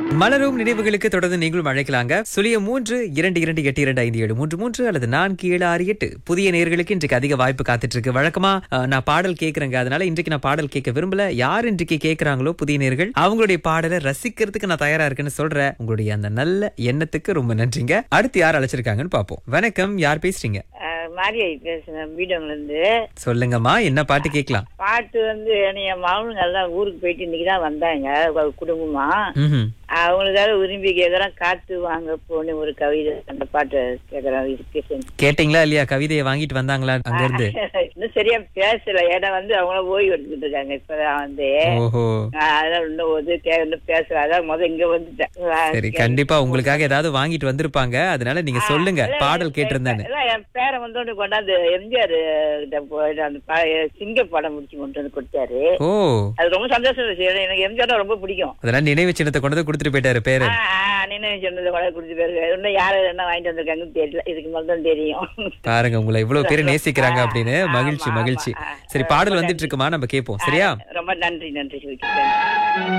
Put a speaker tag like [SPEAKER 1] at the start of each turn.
[SPEAKER 1] மலரும் நினைவுகளுக்கு தொடர்ந்து நீங்களும் அழைக்கலாங்க சுழிய மூன்று இரண்டு இரண்டு எட்டு இரண்டு ஐந்து ஏழு மூன்று மூன்று அல்லது நான்கு ஏழு ஆறு எட்டு புதிய நேர்களுக்கு இன்றைக்கு அதிக வாய்ப்பு காத்துட்டு இருக்கு வழக்கமா அஹ், நான் பாடல் கேட்கறேங்க அதனால இன்றைக்கு நான் பாடல் கேட்க விரும்பல யார் இன்றைக்கு கேட்கறாங்களோ புதிய நேர்கள் அவங்களுடைய பாடலை ரசிக்கிறதுக்கு நான் தயாரா இருக்கேன்னு சொல்றேன் உங்களுடைய அந்த நல்ல எண்ணத்துக்கு ரொம்ப நன்றிங்க அடுத்து யார் அழைச்சிருக்காங்கன்னு பாப்போம் வணக்கம் யார் பேசுறீங்க
[SPEAKER 2] அஹ் மாரியை பேசுனேன் வீடுல இருந்து
[SPEAKER 1] சொல்லுங்கம்மா என்ன பாட்டு கேட்கலாம்
[SPEAKER 2] பாட்டு வந்து என் மகனுங்க எல்லாம் ஊருக்கு போயிட்டு இன்னைக்கு தான் வந்தாங்க ஒரு குடும்பமா
[SPEAKER 1] ம்ஹும்.
[SPEAKER 2] அவங்களுக்காக விரும்பி கேக்குறேன் காத்து வாங்க போன ஒரு கவிதை அந்த பாட்டு கேக்குறேன் இதுக்கு
[SPEAKER 1] கேட்டீங்களா இல்லையா கவிதையை வாங்கிட்டு வந்தாங்களா அங்க இருந்து
[SPEAKER 2] இன்னும் சரியா பேசல ஏன்னா வந்து அவங்கள ஓய்வு எடுத்துட்டு இருக்காங்க இப்பதான் வந்து
[SPEAKER 1] ஓஹோ
[SPEAKER 2] அஹ் அதெல்லாம் இன்னும் வந்து கே- இன்னும் பேசல அதான் முத இங்க வந்துட்டேன்
[SPEAKER 1] சரி கண்டிப்பா உங்களுக்காக ஏதாவது வாங்கிட்டு வந்திருப்பாங்க அதனால நீங்க சொல்லுங்க பாடல் கேட்டிருந்தானு
[SPEAKER 2] எல்லாம் என் பேரை வந்து ஒண்ணு கொண்டாந்து எம்ஜிஆர் கிட்ட போயிட்டு அந்த ப- சிங்க படம் முடிச்சு கொண்டு வந்து கொடுத்தாரு
[SPEAKER 1] ஓ
[SPEAKER 2] அது ரொம்ப சந்தோஷம் இருந்துச்சு ஏன்னா எனக்கு எம்ஜிஆர் ரொம்ப பிடிக்கும்
[SPEAKER 1] அதெல்லாம் நினைவு சின்னத்தை கொண்டு வந்து கொடுத்துட்டு போயிட்டாரு பேரு
[SPEAKER 2] நினைவு சொன்னது கூட கொடுத்து பேருக்கு இன்னும் யாரு என்ன வாங்கிட்டு வந்திருக்காங்கன்னு தெரியல இதுக்கு மேல தான் தெரியும்
[SPEAKER 1] பாருங்க உங்களை இவ்வளவு பேர் நேசிக்கிறாங்க அப்படின்னு
[SPEAKER 2] ஆமா,
[SPEAKER 1] மகிழ்ச்சி
[SPEAKER 2] ஆமா.
[SPEAKER 1] மகிழ்ச்சி
[SPEAKER 2] ஆ,
[SPEAKER 1] சரி பாடல் வந்துட்டு இருக்குமா நம்ம கேட்போம் சரியா
[SPEAKER 2] ரொம்ப நன்றி நன்றி சுவிக்கு